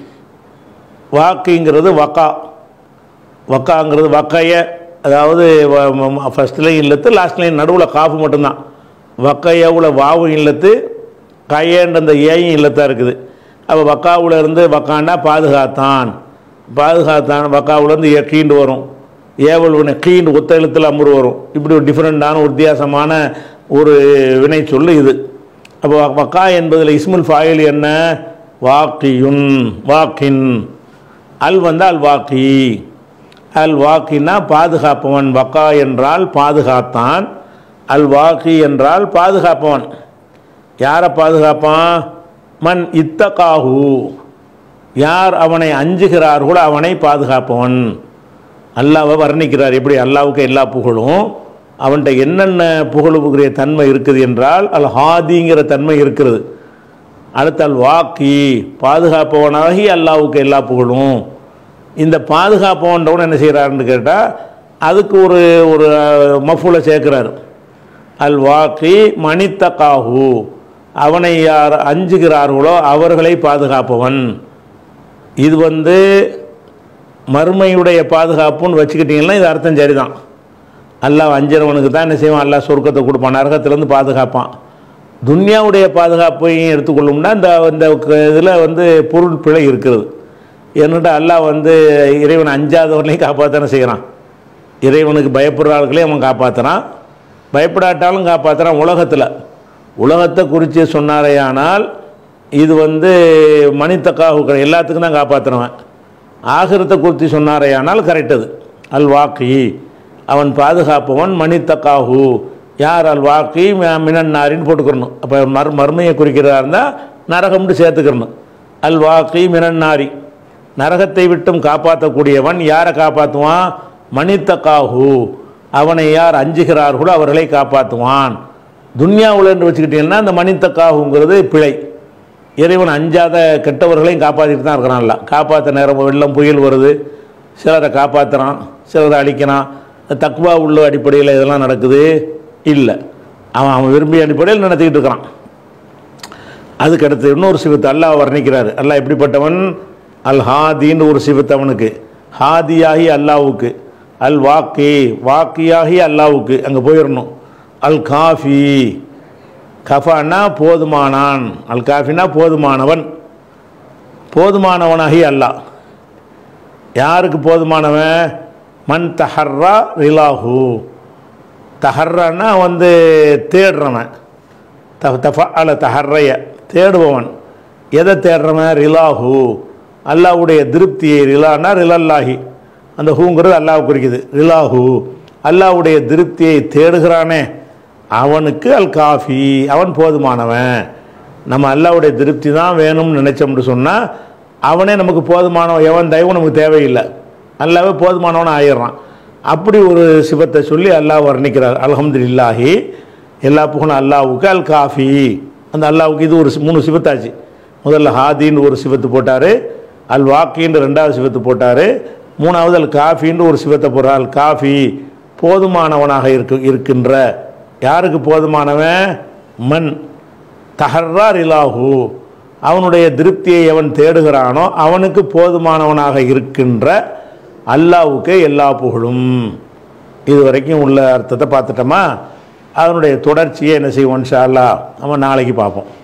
வாக்கிங்கிறது வக்கா வக்காங்கிறது வக்கைய அதாவது ஃபஸ்ட் லைன் இல்லத்து லாஸ்ட் லைன் நடுவில் காஃபு மட்டும்தான் வக்கையவுல வாவு இல்லத்து கையன்ற அந்த ஏயும் இல்லத்தான் இருக்குது அப்போ வக்காவுல இருந்து வக்காண்டா பாதுகாத்தான் பாதுகாத்தான் வக்காவுலேருந்து கீண்டு வரும் ஏவல் வினை கீண்டு ஒத்த எழுத்தில் அம்புரு வரும் இப்படி ஒரு டிஃப்ரெண்டான ஒரு வித்தியாசமான ஒரு வினை சொல்லு இது அப்போ வக்கா என்பதில் இஸ்முல் ஃபாயில் என்ன வாக்கியுன் வாக்கின் அல் வந்தால் அல் வாக்கி அல் வாக்கினா பாதுகாப்பவன் வக்கா என்றால் பாதுகாத்தான் அல் வாக்கி என்றால் பாதுகாப்பவன் யாரை பாதுகாப்பான் மன் இத்தகாஹு யார் அவனை அஞ்சுகிறார்களோ அவனை பாதுகாப்பவன் அல்லாவை வர்ணிக்கிறார் எப்படி அல்லாவுக்கு எல்லா புகழும் அவன்கிட்ட என்னென்ன புகழுக்குரிய தன்மை இருக்குது என்றால் அல் ஹாதிங்கிற தன்மை இருக்கிறது அடுத்த அல் வாக்கி பாதுகாப்பவனாகி அல்லாவுக்கு எல்லா புகழும் இந்த பாதுகாப்பவன்றவன் என்ன செய்கிறாருன்னு கேட்டால் அதுக்கு ஒரு ஒரு மஃபூலை சேர்க்குறாரு அல் வாக்கி மணித்தகாஹு அவனை யார் அஞ்சுகிறார்களோ அவர்களை பாதுகாப்பவன் இது வந்து மறுமையுடைய பாதுகாப்புன்னு வச்சுக்கிட்டிங்கன்னா இது அர்த்தம் சரிதான் அல்லாஹ் அஞ்சரவனுக்கு தான் என்ன செய்வான் அல்லாஹ் சொர்க்கத்தை கொடுப்பான் நரகத்திலேருந்து பாதுகாப்பான் துன்யாவுடைய பாதுகாப்பையும் எடுத்துக்கொள்ளும்னா இந்த இந்த இதில் வந்து பொருள் பிழை இருக்கிறது என்னட்டு அல்லாஹ் வந்து இறைவன் அஞ்சாதவர்களையும் காப்பாற்றன செய்கிறான் இறைவனுக்கு பயப்படுற ஆட்களையும் அவன் காப்பாற்றுறான் பயப்படாட்டாலும் காப்பாற்றுறான் உலகத்தில் உலகத்தை குறித்து சொன்னாரேயானால் இது வந்து மணித்தக்காக எல்லாத்துக்கும் தான் காப்பாற்றுறவன் ஆகிரத்தை குறித்து சொன்னாரேயானால் கரெக்டது அல் வாக்கி அவன் பாதுகாப்பவன் மணித்தக்காஹு யார் அல் வாக்கி ம- மினன் நாரின்னு போட்டுக்கிறணும் அப்போ மர் மர்மையை குறிக்கிறதா இருந்தால் நரகம்னு சேர்த்துக்கிறணும் அல் வாக்கி மினன் நாரி நரகத்தை விட்டும் காப்பாற்றக்கூடியவன் யாரை காப்பாற்றுவான் மணித்தக்காஹு அவனை யார் அஞ்சுகிறார்களோ அவர்களை காப்பாற்றுவான் துன்யாவுல என்று வச்சுக்கிட்டீங்கன்னா அந்த மணித்தக்காகுங்கிறது பிழை இறைவன் அஞ்சாத கெட்டவர்களையும் காப்பாற்றிட்டு தான் இருக்கிறான்ல காப்பாற்ற நேரம் வெள்ளம் புயல் வருது சிலரை காப்பாற்றுறான் சிலரை அழிக்கிறான் தக்குவா உள்ள அடிப்படையில் இதெல்லாம் நடக்குது இல்லை அவன் அவன் விரும்பிய அடிப்படையில் நடத்திக்கிட்டு இருக்கிறான் அதுக்கு அடுத்து இன்னொரு சிவத்தை அல்லாஹ் வர்ணிக்கிறார் அல்லாஹ் எப்படிப்பட்டவன் அல் ஹாதின்னு ஒரு சிவத்து அவனுக்கு ஹாதியாகி அல்லாவுக்கு அல் வாக்கி வாக்கியாகி அல்லாவுக்கு அங்கே போயிடணும் அல் காஃபி கஃபானா போதுமானான் அல் காஃபினா போதுமானவன் போதுமானவனாகி அல்லாஹ் யாருக்கு போதுமானவன் மன் தஹர்ரா ரிலாஹு தஹர்ரான்னா வந்து தேடுறவன் த தஃப அல தஹர்ரைய தேடுபவன் எதை தேடுறவன் ரிலாஹு அல்லாஹ்வுடைய திருப்தியை ரிலான்னா ரிலல்லாஹி அந்த ஹூங்கிறது அல்லாஹ் குறிக்குது ரிலாஹு அல்லாஹ்வுடைய திருப்தியை தேடுகிறானே அவனுக்கு அல் காஃபி அவன் போதுமானவன் நம்ம அல்லாஹ்வுடைய திருப்தி தான் வேணும்னு நினைச்சோம்னு சொன்னால் அவனே நமக்கு போதுமானவன் எவன் தெய்வம் நமக்கு தேவையில்லை அல்லாவே போதுமானவன் ஆயிடுறான் அப்படி ஒரு சிவத்தை சொல்லி அல்லாஹ் வர்ணிக்கிறார் அல்ஹம்துலில்லாஹி எல்லா புகழும் அல்லாஹ்வுக்கு அல் காஃபி அந்த அல்லாஹ்வுக்கு இது ஒரு சி- மூணு சிவத்தாச்சு முதல்ல ஹாதின்னு ஒரு சிவத்து போட்டார் அல் வாக்கின்னு ரெண்டாவது சிவத்து போட்டார் மூணாவது அல் காஃபின்னு ஒரு சிவத்தை போடுறார் அல் காஃபி போதுமானவனாக இருக்கு இருக்கின்ற யாருக்கு போதுமானவன் மண் தஹர்ரார் இலாஹு அவனுடைய திருப்தியை எவன் தேடுகிறானோ அவனுக்கு போதுமானவனாக இருக்கின்ற அல்லாவுக்கே எல்லா புகழும் இது வரைக்கும் உள்ள அர்த்தத்தை பார்த்துட்டோமா அதனுடைய தொடர்ச்சியை என்ன செய்வோம் இன்ஷா அல்லாஹ் நம்ம நாளைக்கு பார்ப்போம்